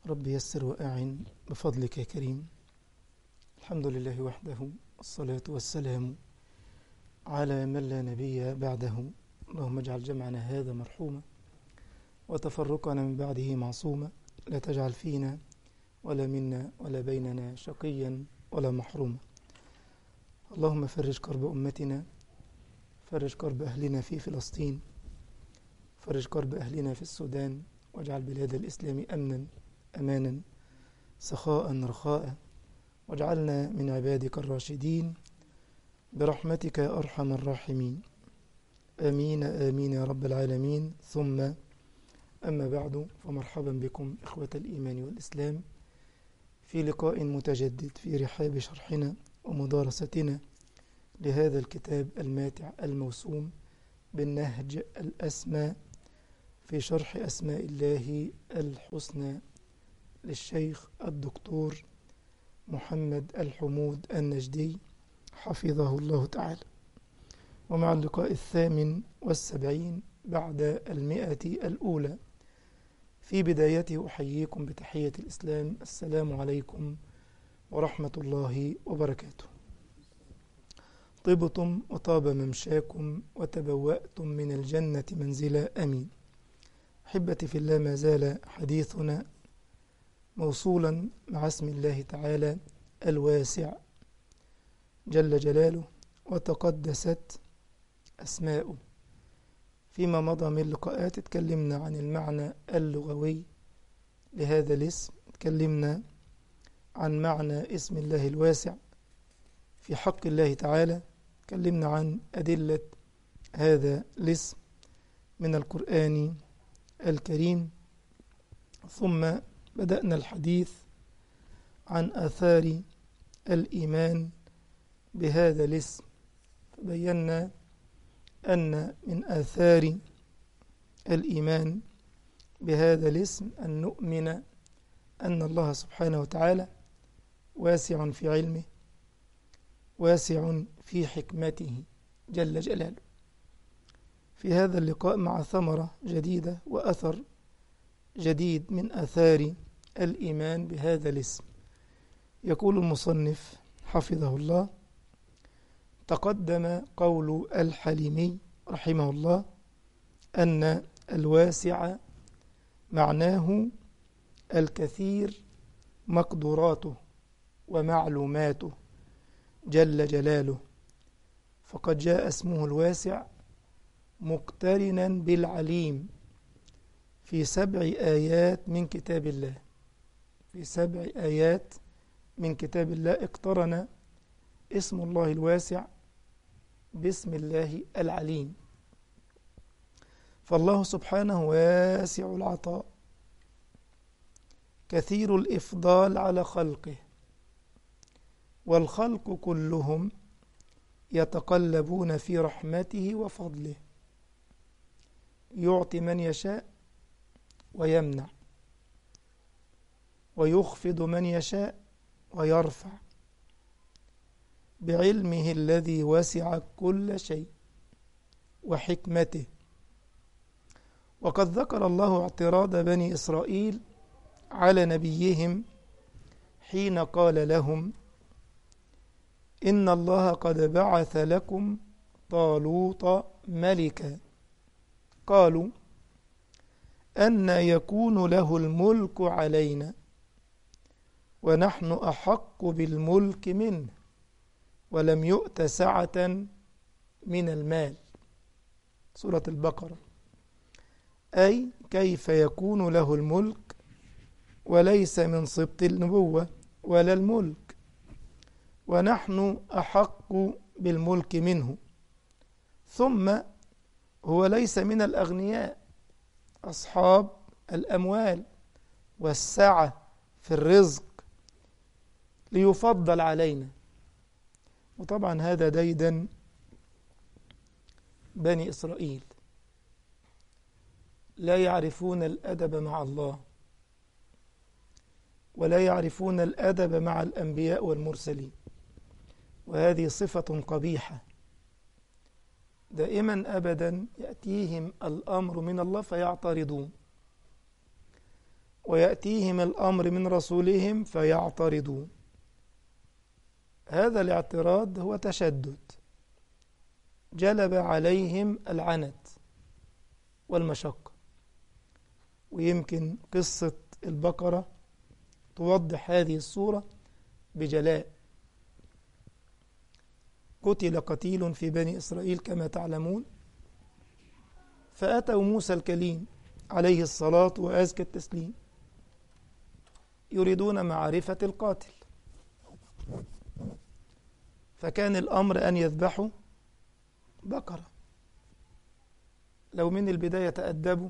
رب يسر وأعن بفضلك يا كريم الحمد لله وحده والصلاة والسلام على من لا نبي بعده اللهم اجعل جمعنا هذا مرحوما وتفرقنا من بعده معصوما لا تجعل فينا ولا منا ولا بيننا شقيا ولا محروما اللهم فرج كرب أمتنا فرج كرب أهلنا في فلسطين فرج كرب أهلنا في السودان واجعل بلاد الإسلام أمنا أمانا سخاء رخاء واجعلنا من عبادك الراشدين برحمتك يا أرحم الراحمين آمين آمين يا رب العالمين ثم أما بعد فمرحبا بكم إخوة الإيمان والإسلام في لقاء متجدد في رحاب شرحنا ومدارستنا لهذا الكتاب الماتع الموسوم بالنهج الأسمى في شرح أسماء الله الحسنى للشيخ الدكتور محمد الحمود النجدي حفظه الله تعالى ومع اللقاء الثامن والسبعين بعد المئة الأولى في بدايته أحييكم بتحية الإسلام السلام عليكم ورحمة الله وبركاته طبتم وطاب ممشاكم وتبوأتم من الجنة منزلا أمين أحبتي في الله ما زال حديثنا موصولا مع اسم الله تعالى الواسع جل جلاله وتقدست أسماؤه فيما مضى من لقاءات اتكلمنا عن المعنى اللغوي لهذا الاسم اتكلمنا عن معنى اسم الله الواسع في حق الله تعالى اتكلمنا عن أدلة هذا الاسم من القرآن الكريم ثم بدأنا الحديث عن آثار الإيمان بهذا الاسم فبينا أن من آثار الإيمان بهذا الاسم أن نؤمن أن الله سبحانه وتعالى واسع في علمه واسع في حكمته جل جلاله في هذا اللقاء مع ثمرة جديدة وأثر جديد من آثار الإيمان بهذا الاسم يقول المصنف حفظه الله تقدم قول الحليمي رحمه الله أن الواسع معناه الكثير مقدوراته ومعلوماته جل جلاله فقد جاء اسمه الواسع مقترنا بالعليم في سبع آيات من كتاب الله في سبع آيات من كتاب الله اقترن اسم الله الواسع باسم الله العليم فالله سبحانه واسع العطاء كثير الإفضال على خلقه والخلق كلهم يتقلبون في رحمته وفضله يعطي من يشاء ويمنع ويخفض من يشاء ويرفع بعلمه الذي وسع كل شيء وحكمته وقد ذكر الله اعتراض بني إسرائيل على نبيهم حين قال لهم إن الله قد بعث لكم طالوط ملكا قالوا أن يكون له الملك علينا ونحن أحق بالملك منه ولم يؤت سعة من المال سورة البقرة أي كيف يكون له الملك وليس من سبط النبوة ولا الملك ونحن أحق بالملك منه ثم هو ليس من الأغنياء أصحاب الأموال والسعة في الرزق ليفضل علينا وطبعا هذا ديدا بني إسرائيل لا يعرفون الأدب مع الله ولا يعرفون الأدب مع الأنبياء والمرسلين وهذه صفة قبيحة دائما أبدا يأتيهم الأمر من الله فيعترضون ويأتيهم الأمر من رسولهم فيعترضون هذا الاعتراض هو تشدد جلب عليهم العنت والمشقة ويمكن قصة البقرة توضح هذه الصورة بجلاء قتل قتيل في بني إسرائيل كما تعلمون فأتوا موسى الكليم عليه الصلاة وأزكى التسليم يريدون معرفة القاتل فكان الأمر أن يذبحوا بقرة لو من البداية تأدبوا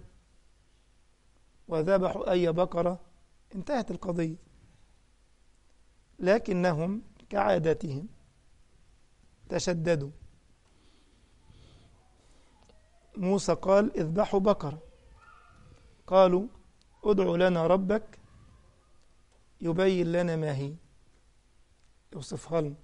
وذبحوا أي بقرة انتهت القضية لكنهم كعادتهم تشددوا موسى قال اذبحوا بقرة قالوا ادع لنا ربك يبين لنا ما هي يوصفها لنا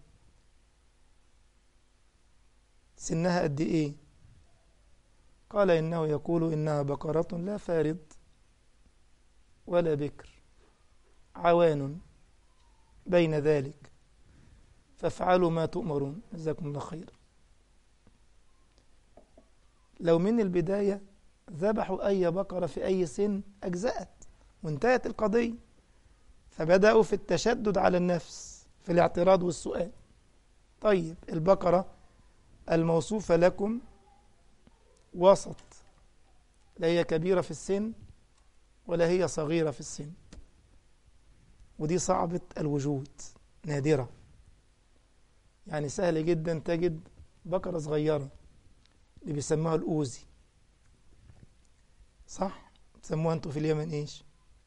سنها قد ايه قال انه يقول انها بقرة لا فارض ولا بكر عوان بين ذلك فافعلوا ما تؤمرون جزاكم الله خير لو من البداية ذبحوا أي بقرة في أي سن أجزأت وانتهت القضية فبدأوا في التشدد على النفس في الاعتراض والسؤال طيب البقرة الموصوفة لكم وسط لا هي كبيرة في السن ولا هي صغيرة في السن ودي صعبة الوجود نادرة يعني سهل جدا تجد بقرة صغيرة اللي بيسموها الأوزي صح؟ بتسموها انتوا في اليمن ايش؟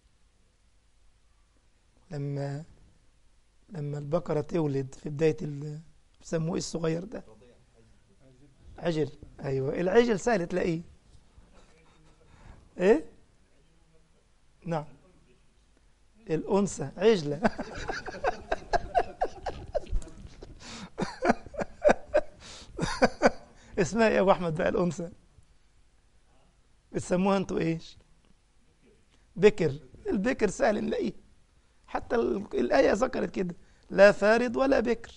لما لما البقرة تولد في بداية ال بيسموه ايه الصغير ده؟ عجل ايوه العجل سهل تلاقيه ايه؟ نعم الأنثى عجلة اسمها ايه يا ابو احمد بقى الانثى بتسموها انتوا ايش بكر البكر سهل نلاقيه حتى الايه ذكرت كده لا فارض ولا بكر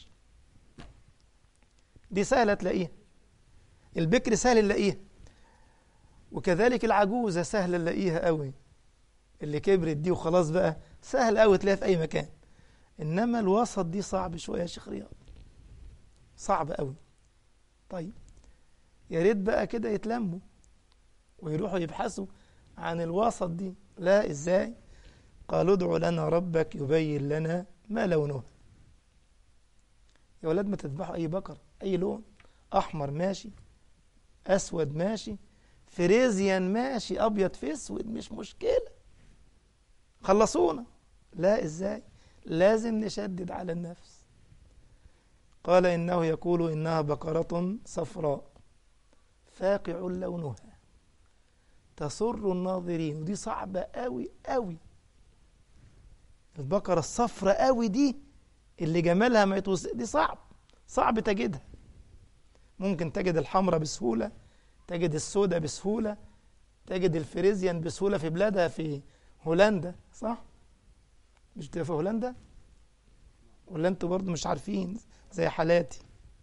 دي سهله تلاقيها البكر سهل نلاقيها وكذلك العجوزه سهله نلاقيها قوي اللي كبرت دي وخلاص بقى سهل قوي تلاقيها في اي مكان انما الوسط دي صعب شويه يا شيخ رياض صعب قوي طيب يا ريت بقى كده يتلموا ويروحوا يبحثوا عن الوسط دي لا ازاي قالوا ادع لنا ربك يبين لنا ما لونها يا ولاد ما تذبحوا اي بقر اي لون احمر ماشي اسود ماشي فريزيان ماشي ابيض في اسود مش مشكله خلصونا لا ازاي لازم نشدد على النفس قال انه يقول انها بقره صفراء فاقع لونها تسر الناظرين ودي صعبة قوي قوي البقرة الصفراء قوي دي اللي جمالها ما يتوصف دي صعب صعب تجدها ممكن تجد الحمراء بسهولة تجد السوداء بسهولة تجد الفريزيان بسهولة في بلادها في هولندا صح؟ مش بتبقى في هولندا؟ ولا انتوا برضو مش عارفين زي حالاتي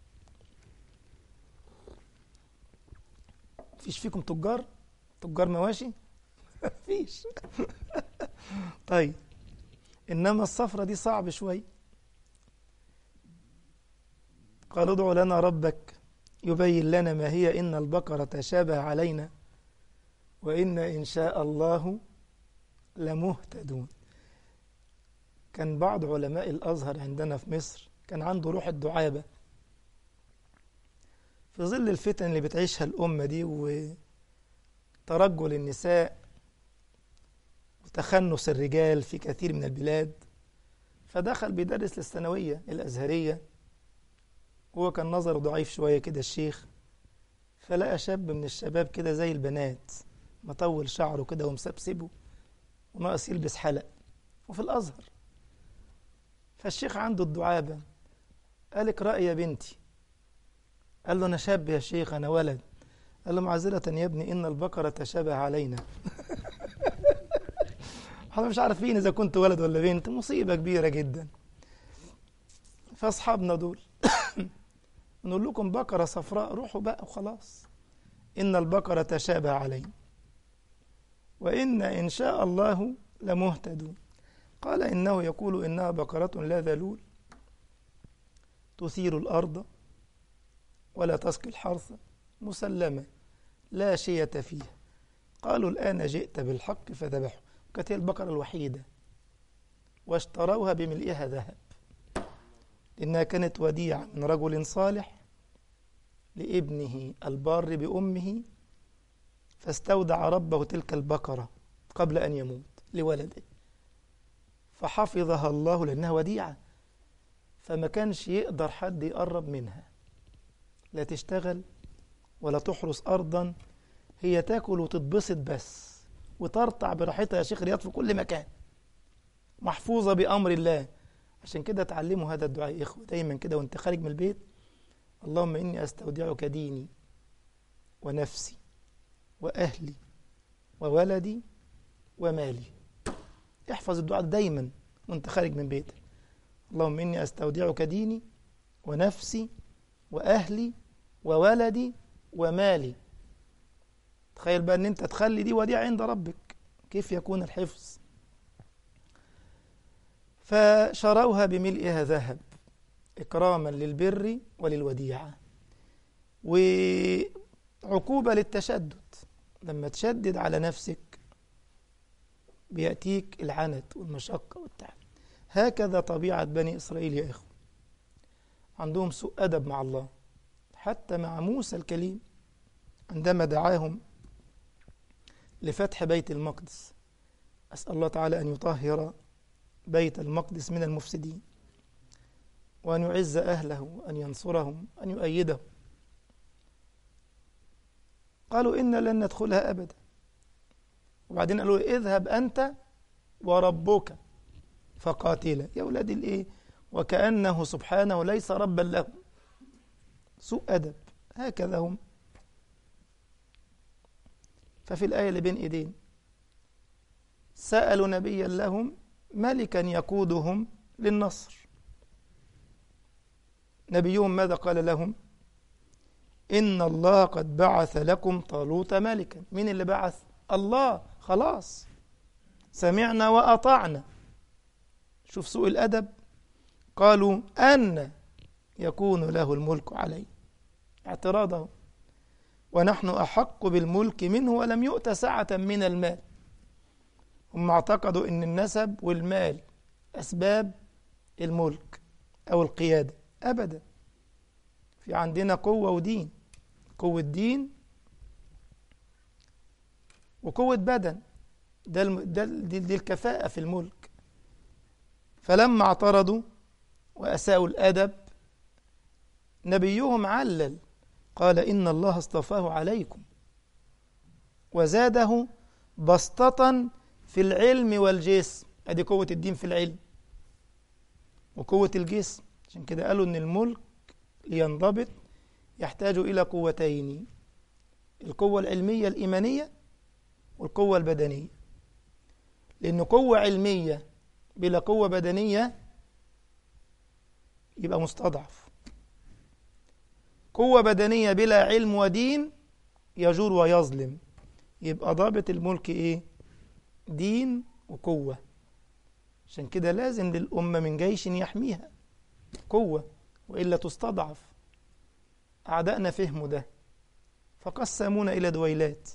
فيش فيكم تجار تجار مواشي فيش طيب انما الصفرة دي صعب شوي قالوا ادع لنا ربك يبين لنا ما هي ان البقرة تشابه علينا وان ان شاء الله لمهتدون كان بعض علماء الازهر عندنا في مصر كان عنده روح الدعابه في ظل الفتن اللي بتعيشها الأمة دي وترجل النساء وتخنس الرجال في كثير من البلاد فدخل بيدرس للثانوية الأزهرية هو كان نظره ضعيف شوية كده الشيخ فلقى شاب من الشباب كده زي البنات مطول شعره كده ومسبسبه وناقص يلبس حلق وفي الأزهر فالشيخ عنده الدعابة قالك رأي يا بنتي قال له أنا شاب يا شيخ أنا ولد قال له معذرة يا ابني إن البقرة تشابه علينا احنا مش عارفين إذا كنت ولد ولا بنت مصيبة كبيرة جدا فأصحابنا دول نقول لكم بقرة صفراء روحوا بقى وخلاص إن البقرة تشابه علينا وإن إن شاء الله لمهتدون قال إنه يقول إنها بقرة لا ذلول تثير الأرض ولا تسقي الحرث مسلمة لا شية فيها قالوا الآن جئت بالحق فذبحوا كانت هي البقرة الوحيدة واشتروها بملئها ذهب لأنها كانت وديعة من رجل صالح لابنه البار بأمه فاستودع ربه تلك البقرة قبل أن يموت لولده فحفظها الله لأنها وديعة فما كانش يقدر حد يقرب منها لا تشتغل ولا تحرس أرضا هي تاكل وتتبسط بس وترتع براحتها يا شيخ رياض في كل مكان محفوظة بأمر الله عشان كده تعلموا هذا الدعاء يا إخوة دايما كده وانت خارج من البيت اللهم إني أستودعك ديني ونفسي وأهلي وولدي ومالي احفظ الدعاء دايما وانت خارج من بيتك اللهم إني أستودعك ديني ونفسي وأهلي وولدي ومالي تخيل بقى ان انت تخلي دي وديعة عند ربك كيف يكون الحفظ فشروها بملئها ذهب إكراما للبر وللوديعة وعقوبة للتشدد لما تشدد على نفسك بيأتيك العنت والمشقة والتعب هكذا طبيعة بني إسرائيل يا إخوة عندهم سوء أدب مع الله حتى مع موسى الكليم عندما دعاهم لفتح بيت المقدس أسأل الله تعالى أن يطهر بيت المقدس من المفسدين وأن يعز أهله وأن ينصرهم أن يؤيدهم قالوا إنا لن ندخلها أبدا وبعدين قالوا اذهب أنت وربك فقاتلا يا أولاد الإيه وكأنه سبحانه ليس ربا لهم سوء أدب هكذا هم ففي الآية اللي بين إيدين سألوا نبيا لهم ملكا يقودهم للنصر نبيهم ماذا قال لهم إن الله قد بعث لكم طالوت ملكا مين اللي بعث الله خلاص سمعنا وأطعنا شوف سوء الأدب قالوا أن يكون له الملك عليه اعتراضه ونحن أحق بالملك منه ولم يؤت سعة من المال هم اعتقدوا أن النسب والمال أسباب الملك أو القيادة أبدا في عندنا قوة ودين قوة دين وقوة بدن ده, ده دي, دي الكفاءة في الملك فلما اعترضوا وأساءوا الأدب نبيهم علل قال إن الله اصطفاه عليكم وزاده بسطة في العلم والجسم ادي قوة الدين في العلم وقوة الجسم عشان كده قالوا ان الملك لينضبط يحتاج إلى قوتين القوة العلمية الإيمانية والقوة البدنية لأن قوة علمية بلا قوة بدنية يبقى مستضعف قوة بدنية بلا علم ودين يجور ويظلم يبقى ضابط الملك إيه؟ دين وقوة عشان كده لازم للأمة من جيش يحميها قوة وإلا تستضعف أعدائنا فهموا ده فقسمونا إلى دويلات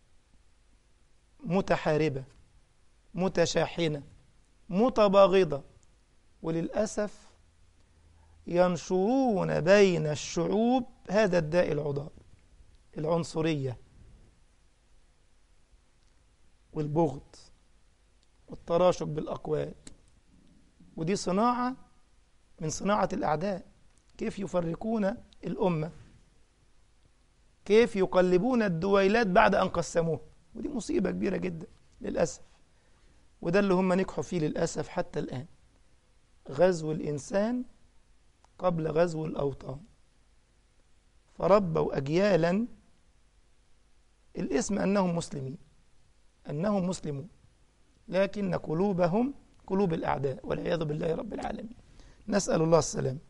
متحاربة متشاحنة متباغضة وللأسف ينشرون بين الشعوب هذا الداء العضال العنصرية والبغض والتراشق بالأقوال ودي صناعة من صناعة الأعداء كيف يفرقون الأمة كيف يقلبون الدويلات بعد أن قسموها ودي مصيبة كبيرة جدا للأسف وده اللي هم نجحوا فيه للأسف حتى الآن غزو الإنسان قبل غزو الأوطان فربوا أجيالا الاسم أنهم مسلمين أنهم مسلمون لكن قلوبهم قلوب الأعداء والعياذ بالله رب العالمين نسأل الله السلام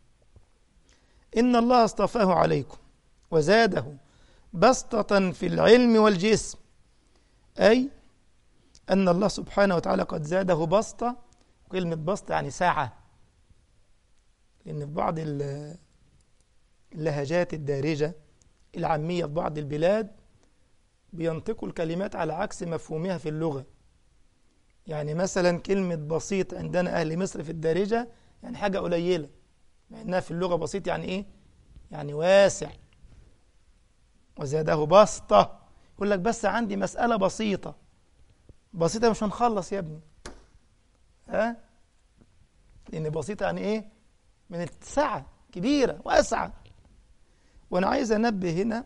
إن الله اصطفاه عليكم وزاده بسطة في العلم والجسم أي أن الله سبحانه وتعالى قد زاده بسطة كلمة بسطة يعني ساعة لأن في بعض اللهجات الدارجة العامية في بعض البلاد بينطقوا الكلمات على عكس مفهومها في اللغة يعني مثلا كلمة بسيط عندنا أهل مصر في الدارجة يعني حاجة قليلة مع إنها في اللغة بسيط يعني إيه؟ يعني واسع وزاده بسطة يقول لك بس عندي مسألة بسيطة بسيطة مش هنخلص يا ابني ها لأن بسيطة يعني إيه من السعة كبيرة واسعة وأنا عايز أنبه هنا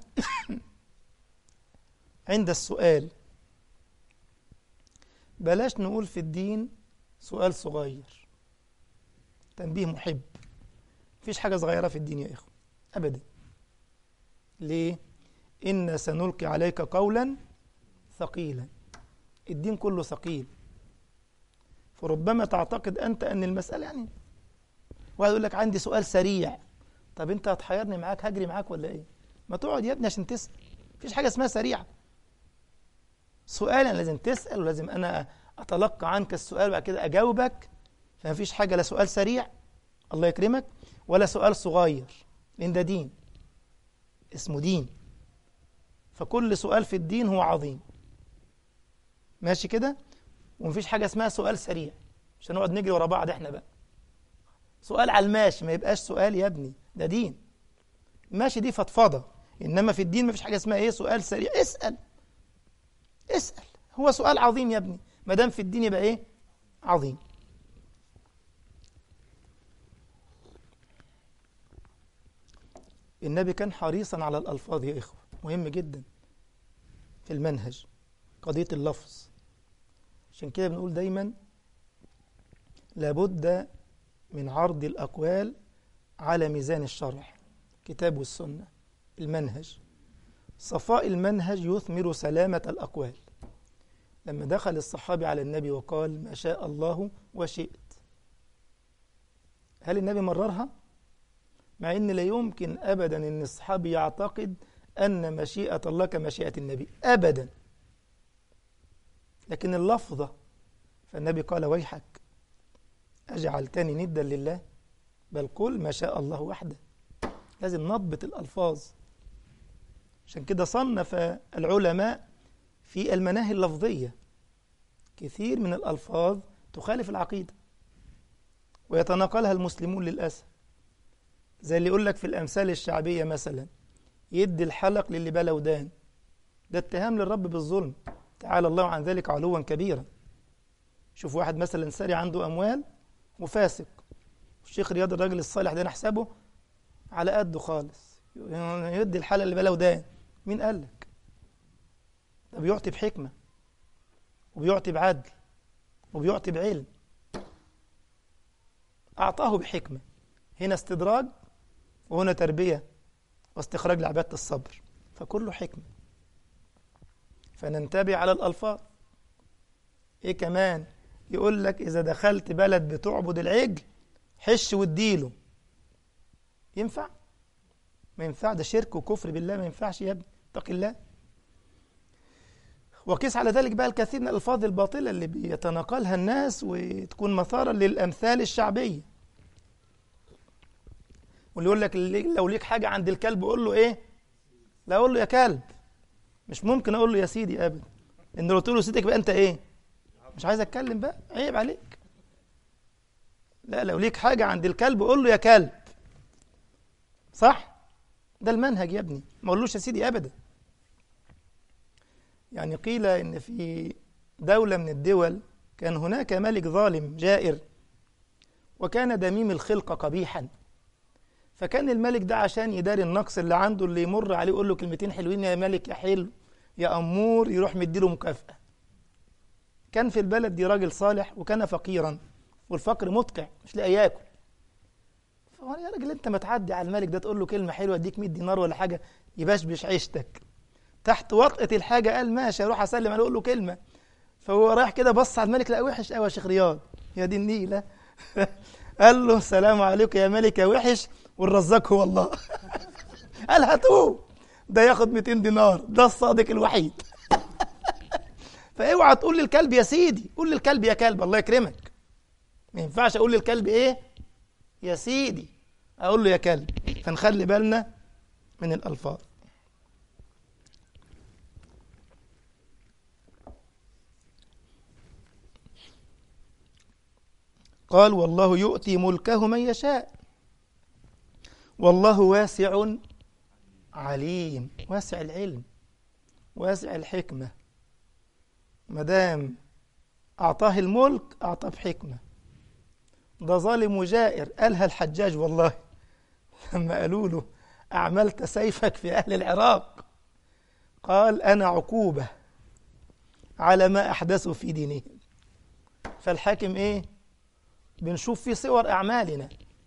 عند السؤال بلاش نقول في الدين سؤال صغير تنبيه محب مفيش حاجة صغيرة في الدين يا إخوة أبدا ليه؟ إن سنلقي عليك قولا ثقيلا الدين كله ثقيل فربما تعتقد أنت أن المسألة يعني واحد يقول لك عندي سؤال سريع طب أنت هتحيرني معاك هجري معاك ولا إيه؟ ما تقعد يا ابني عشان تسأل مفيش حاجة اسمها سريعة سؤال أنا لازم تسأل ولازم أنا أتلقى عنك السؤال وبعد كده أجاوبك فما فيش حاجة لا سؤال سريع الله يكرمك ولا سؤال صغير لأن ده دين اسمه دين فكل سؤال في الدين هو عظيم ماشي كده ومفيش حاجة اسمها سؤال سريع مش هنقعد نجري ورا بعض احنا بقى سؤال على الماشي ما يبقاش سؤال يا ابني ده دين ماشي دي فضفضة إنما في الدين مفيش حاجة اسمها إيه سؤال سريع اسأل اسأل هو سؤال عظيم يا ابني ما دام في الدين يبقى إيه عظيم النبي كان حريصا على الألفاظ يا إخوة مهم جدا في المنهج قضية اللفظ عشان كده بنقول دايما لابد من عرض الأقوال على ميزان الشرع كتاب والسنة المنهج صفاء المنهج يثمر سلامة الأقوال لما دخل الصحابي على النبي وقال ما شاء الله وشئت هل النبي مررها؟ مع ان لا يمكن ابدا ان الصحابي يعتقد ان مشيئه الله كمشيئه النبي ابدا لكن اللفظه فالنبي قال ويحك اجعلتني ندا لله بل قل ما شاء الله وحده لازم نضبط الالفاظ عشان كده صنف العلماء في المناهي اللفظيه كثير من الالفاظ تخالف العقيده ويتناقلها المسلمون للاسف زي اللي يقول لك في الأمثال الشعبية مثلا يدي الحلق للي بلا ودان ده اتهام للرب بالظلم تعالى الله عن ذلك علوا كبيرا شوف واحد مثلا ساري عنده أموال وفاسق الشيخ رياض الراجل الصالح ده نحسبه على قده خالص يدي الحلق اللي بلا ودان مين قال لك ده بيعطي بحكمة وبيعطي بعدل وبيعطي بعلم أعطاه بحكمة هنا استدراج وهنا تربية واستخراج لعبادة الصبر فكله حكمة فننتبه على الألفاظ إيه كمان يقول لك إذا دخلت بلد بتعبد العجل حش واديله ينفع ما ينفع ده شرك وكفر بالله ما ينفعش يا ابني اتق الله وقيس على ذلك بقى الكثير من الألفاظ الباطلة اللي بيتناقلها الناس وتكون مثارا للأمثال الشعبية واللي يقول لك لو ليك حاجة عند الكلب قول له إيه؟ لا أقول له يا كلب مش ممكن أقول له يا سيدي أبدا إن لو قلت له سيدك بقى أنت إيه؟ مش عايز أتكلم بقى عيب عليك لا لو ليك حاجة عند الكلب قول له يا كلب صح؟ ده المنهج يا ابني ما أقولوش يا سيدي أبدا يعني قيل إن في دولة من الدول كان هناك ملك ظالم جائر وكان دميم الخلقة قبيحا فكان الملك ده عشان يداري النقص اللي عنده اللي يمر عليه يقول له كلمتين حلوين يا ملك يا حلو يا أمور يروح مديله مكافأة كان في البلد دي راجل صالح وكان فقيرا والفقر مدقع مش لاقي ياكل فهو يا راجل انت ما تعدي على الملك ده تقول له كلمه حلوه اديك 100 دينار ولا حاجه يبشبش عيشتك تحت وطأة الحاجه قال ماشي اروح اسلم عليه اقول له كلمه فهو رايح كده بص على الملك لقى وحش قوي يا شيخ رياض يا دي النيله قال له السلام عليكم يا ملك يا وحش والرزاق هو الله قال هاتوه ده ياخد 200 دينار ده الصادق الوحيد فاوعى تقول للكلب يا سيدي قول للكلب يا كلب الله يكرمك ما ينفعش اقول للكلب ايه يا سيدي اقول له يا كلب فنخلي بالنا من الالفاظ قال والله يؤتي ملكه من يشاء والله واسع عليم واسع العلم واسع الحكمة مدام أعطاه الملك أعطاه بحكمة ده ظالم وجائر قالها الحجاج والله لما قالوا له أعملت سيفك في أهل العراق قال أنا عقوبة على ما أحدثوا في دينهم فالحاكم إيه بنشوف في صور أعمالنا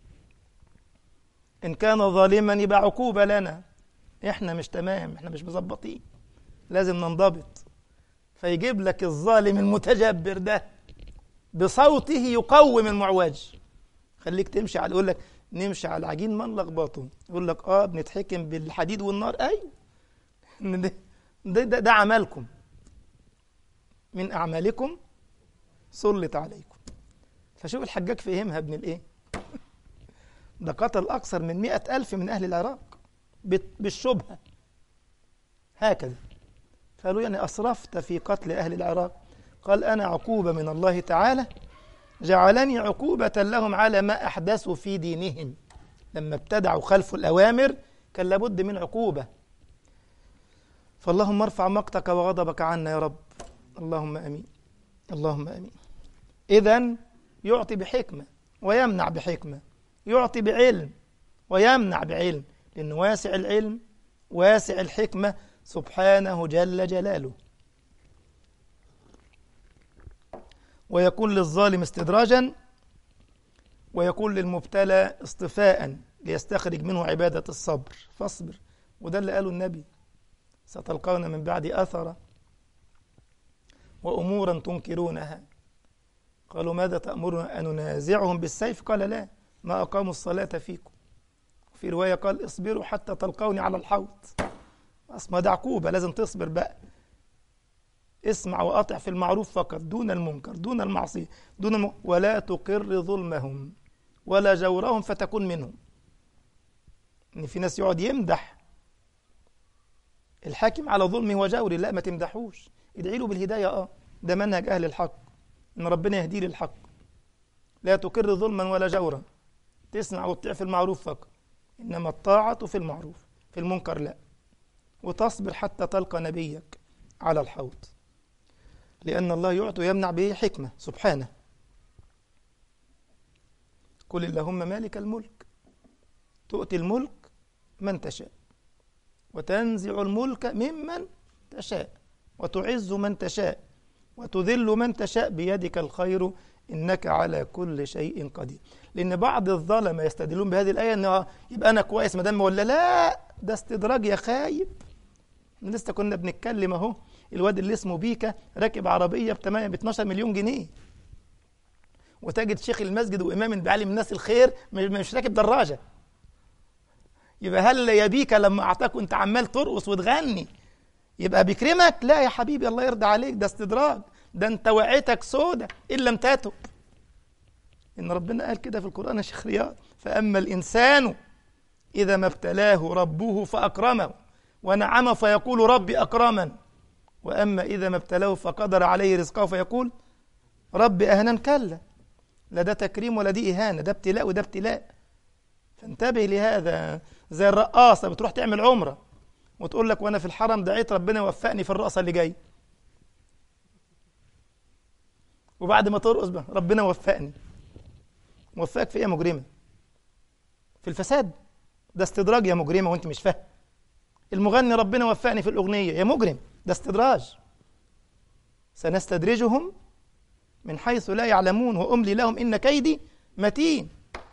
إن كان ظالما يبقى عقوبة لنا إحنا مش تمام إحنا مش مظبطين لازم ننضبط فيجيب لك الظالم المتجبر ده بصوته يقوم المعوج خليك تمشي على يقول لك نمشي على العجين ما نلخبطه يقول لك اه بنتحكم بالحديد والنار ايوه ده, ده, ده, ده عملكم من اعمالكم سلط عليكم فشوف الحجاج فهمها ابن الايه ده قتل اكثر من مئة الف من اهل العراق بالشبهه هكذا قالوا يعني اسرفت في قتل اهل العراق قال انا عقوبه من الله تعالى جعلني عقوبة لهم على ما أحدثوا في دينهم لما ابتدعوا خلفوا الأوامر كان لابد من عقوبة فاللهم ارفع مقتك وغضبك عنا يا رب اللهم امين اللهم امين اذا يعطي بحكمه ويمنع بحكمه يعطي بعلم ويمنع بعلم لانه واسع العلم واسع الحكمه سبحانه جل جلاله ويكون للظالم استدراجا ويكون للمبتلى اصطفاء ليستخرج منه عباده الصبر فاصبر وده اللي قاله النبي ستلقون من بعد أثرا وأمورا تنكرونها قالوا ماذا تأمرنا أن ننازعهم بالسيف قال لا ما أقاموا الصلاة فيكم في رواية قال اصبروا حتى تلقوني على الحوض أصلا ده عقوبة لازم تصبر بقى اسمع وأطع في المعروف فقط دون المنكر دون المعصية دون الم... ولا تقر ظلمهم ولا جورهم فتكون منهم إن في ناس يقعد يمدح الحاكم على ظلمه وجوره لا ما تمدحوش ادعي له بالهداية اه ده منهج أهل الحق إن ربنا يهديه للحق لا تقر ظلما ولا جورا تسمع وتطيع في المعروف فقط إنما الطاعة في المعروف في المنكر لا وتصبر حتى تلقى نبيك على الحوض لأن الله يعطي ويمنع به حكمة سبحانه قل اللهم مالك الملك تؤتي الملك من تشاء وتنزع الملك ممن تشاء وتعز من تشاء وتذل من تشاء بيدك الخير إنك على كل شيء قدير لأن بعض الظلمة يستدلون بهذه الآية أنه يبقى أنا كويس ما دام ولا لا ده استدراج يا خايب لسه كنا بنتكلم أهو الواد اللي اسمه بيكا راكب عربية ب 12 مليون جنيه وتجد شيخ المسجد وإمام بعلم الناس الخير مش راكب دراجة يبقى هل يا بيكا لما أعطاك وأنت عمال ترقص وتغني يبقى بيكرمك لا يا حبيبي الله يرضى عليك ده استدراج ده انت وعيتك سودة ان لم تتب ان ربنا قال كده في القران يا شيخ رياض فاما الانسان اذا ما ابتلاه ربه فاكرمه ونعمه فيقول ربي اكرمن واما اذا ما ابتلاه فقدر عليه رزقه فيقول ربي اهنا كلا لا ده تكريم ولا دي اهانه ده ابتلاء وده ابتلاء فانتبه لهذا زي الرقاصه بتروح تعمل عمره وتقول لك وانا في الحرم دعيت ربنا يوفقني في الرقصه اللي جاي وبعد ما ترقص بقى ربنا وفقني وفقك في ايه يا مجرمه في الفساد ده استدراج يا مجرمه وانت مش فاهم المغني ربنا وفقني في الاغنيه يا مجرم ده استدراج سنستدرجهم من حيث لا يعلمون واملي لهم ان كيدي متين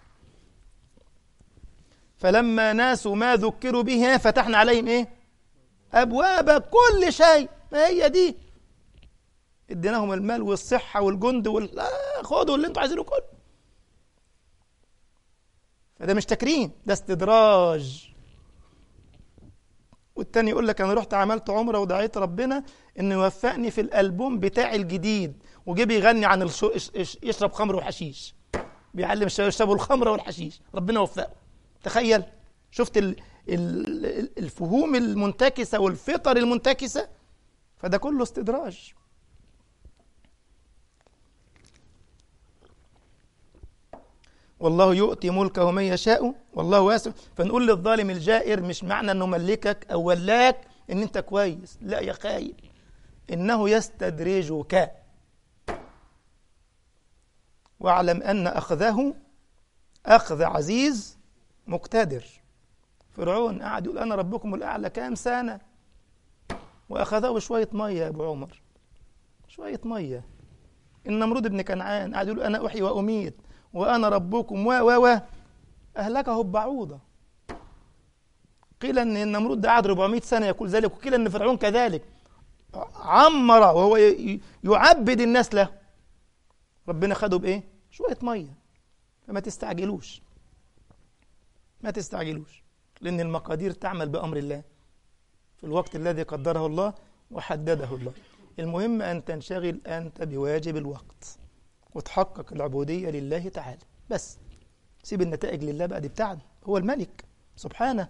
فلما ناسوا ما ذكروا به فتحنا عليهم ايه ابواب كل شيء ما هي دي اديناهم المال والصحة والجند وال... لا خدوا اللي انتوا عايزينه كله فده مش تكريم ده استدراج والتاني يقول لك انا رحت عملت عمره ودعيت ربنا انه يوفقني في الالبوم بتاعي الجديد وجه بيغني عن الشو... يشرب خمر وحشيش بيعلم الشباب يشربوا الخمره والحشيش ربنا وفقه تخيل شفت ال... ال... الفهوم المنتكسه والفطر المنتكسه فده كله استدراج والله يؤتي ملكه من يشاء والله واسع فنقول للظالم الجائر مش معنى انه ملكك او ولاك ان انت كويس لا يا خايب انه يستدرجك واعلم ان اخذه اخذ عزيز مقتدر فرعون قعد يقول انا ربكم الاعلى كام سنه واخذه بشويه ميه يا ابو عمر شويه ميه النمرود بن كنعان قعد يقول انا احيي واميت وانا ربكم و و و اهلكه ببعوضه قيل ان النمرود ده قعد 400 سنه يقول ذلك وقيل ان فرعون كذلك عمر وهو يعبد الناس له ربنا خده بايه شويه ميه فما تستعجلوش ما تستعجلوش لان المقادير تعمل بامر الله في الوقت الذي قدره الله وحدده الله المهم ان تنشغل انت بواجب الوقت وتحقق العبودية لله تعالى بس سيب النتائج لله بقى دي بتاعنا هو الملك سبحانه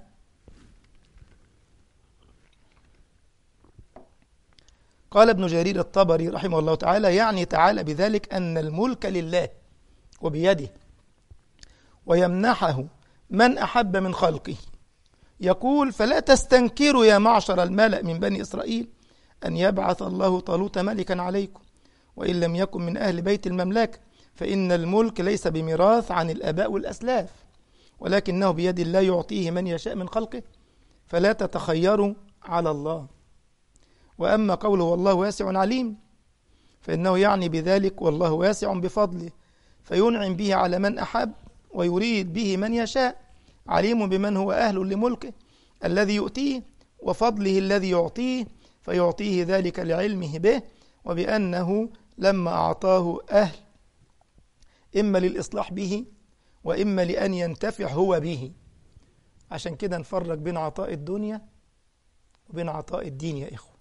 قال ابن جرير الطبري رحمه الله تعالى يعني تعالى بذلك أن الملك لله وبيده ويمنحه من أحب من خلقه يقول فلا تستنكروا يا معشر الملأ من بني إسرائيل أن يبعث الله طالوت ملكا عليكم وإن لم يكن من أهل بيت المملكة فإن الملك ليس بميراث عن الآباء والأسلاف ولكنه بيد الله يعطيه من يشاء من خلقه فلا تتخيروا على الله وأما قوله والله واسع عليم فإنه يعني بذلك والله واسع بفضله فينعم به على من أحب ويريد به من يشاء عليم بمن هو أهل لملكه الذي يؤتيه وفضله الذي يعطيه فيعطيه ذلك لعلمه به وبأنه لما أعطاه أهل إما للإصلاح به وإما لأن ينتفع هو به عشان كده نفرق بين عطاء الدنيا وبين عطاء الدين يا إخوة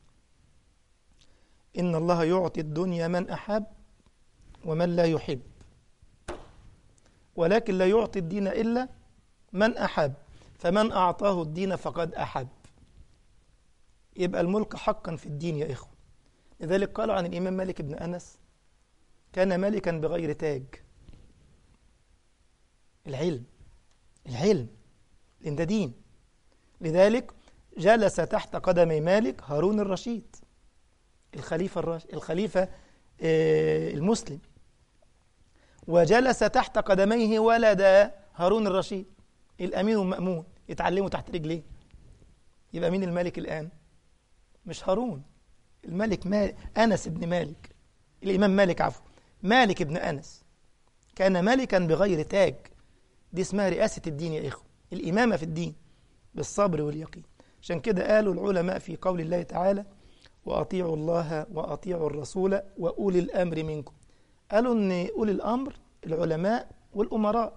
إن الله يعطي الدنيا من أحب ومن لا يحب ولكن لا يعطي الدين إلا من أحب فمن أعطاه الدين فقد أحب يبقى الملك حقا في الدين يا إخوة لذلك قالوا عن الإمام مالك بن أنس كان ملكا بغير تاج العلم العلم لأن ده دين لذلك جلس تحت قدمي مالك هارون الرشيد الخليفة الرش... الخليفة المسلم وجلس تحت قدميه ولد هارون الرشيد الأمين المأمون يتعلموا تحت رجليه يبقى مين الملك الآن مش هارون الملك مالك أنس بن مالك الإمام مالك عفوا مالك بن أنس كان ملكا بغير تاج دي اسمها رئاسة الدين يا إخوة الإمامة في الدين بالصبر واليقين عشان كده قالوا العلماء في قول الله تعالى وأطيعوا الله وأطيعوا الرسول وأولي الأمر منكم قالوا أن أولي الأمر العلماء والأمراء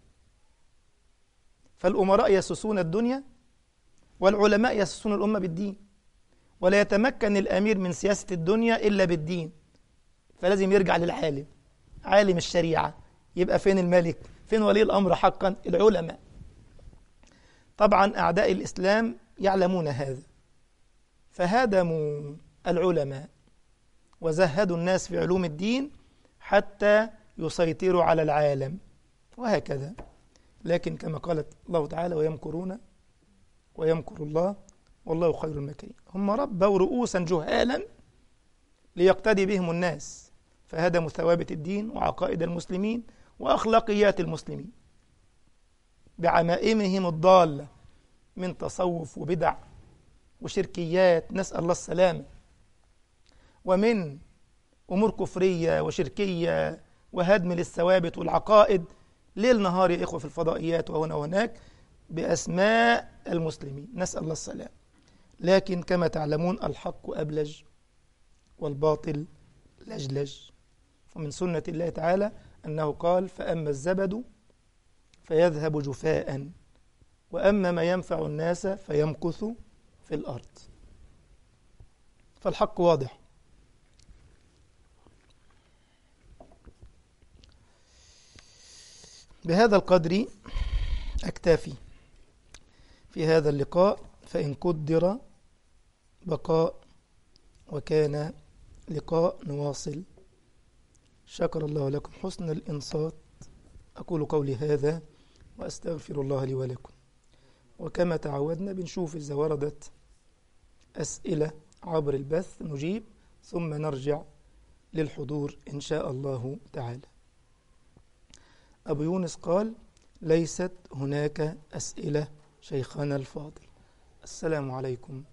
فالأمراء يسسون الدنيا والعلماء يسسون الأمة بالدين ولا يتمكن الأمير من سياسة الدنيا إلا بالدين فلازم يرجع للعالم عالم الشريعة يبقى فين الملك فين ولي الأمر حقا العلماء طبعا أعداء الإسلام يعلمون هذا فهدموا العلماء وزهدوا الناس في علوم الدين حتى يسيطروا على العالم وهكذا لكن كما قالت الله تعالى ويمكرون ويمكر الله والله خير الماكرين هم ربوا رؤوسا جهالا ليقتدي بهم الناس فهدموا ثوابت الدين وعقائد المسلمين وأخلاقيات المسلمين بعمائمهم الضالة من تصوف وبدع وشركيات نسأل الله السلامة ومن أمور كفرية وشركية وهدم للثوابت والعقائد ليل نهار يا إخوة في الفضائيات وهنا وهناك بأسماء المسلمين نسأل الله السلام لكن كما تعلمون الحق أبلج والباطل لجلج ومن سنة الله تعالى أنه قال فأما الزبد فيذهب جفاء وأما ما ينفع الناس فيمكث في الأرض فالحق واضح بهذا القدر أكتفي في هذا اللقاء فإن قدر بقاء وكان لقاء نواصل شكر الله لكم حسن الإنصات أقول قولي هذا وأستغفر الله لي ولكم وكما تعودنا بنشوف إذا وردت أسئلة عبر البث نجيب ثم نرجع للحضور إن شاء الله تعالى أبو يونس قال ليست هناك أسئلة شيخنا الفاضل السلام عليكم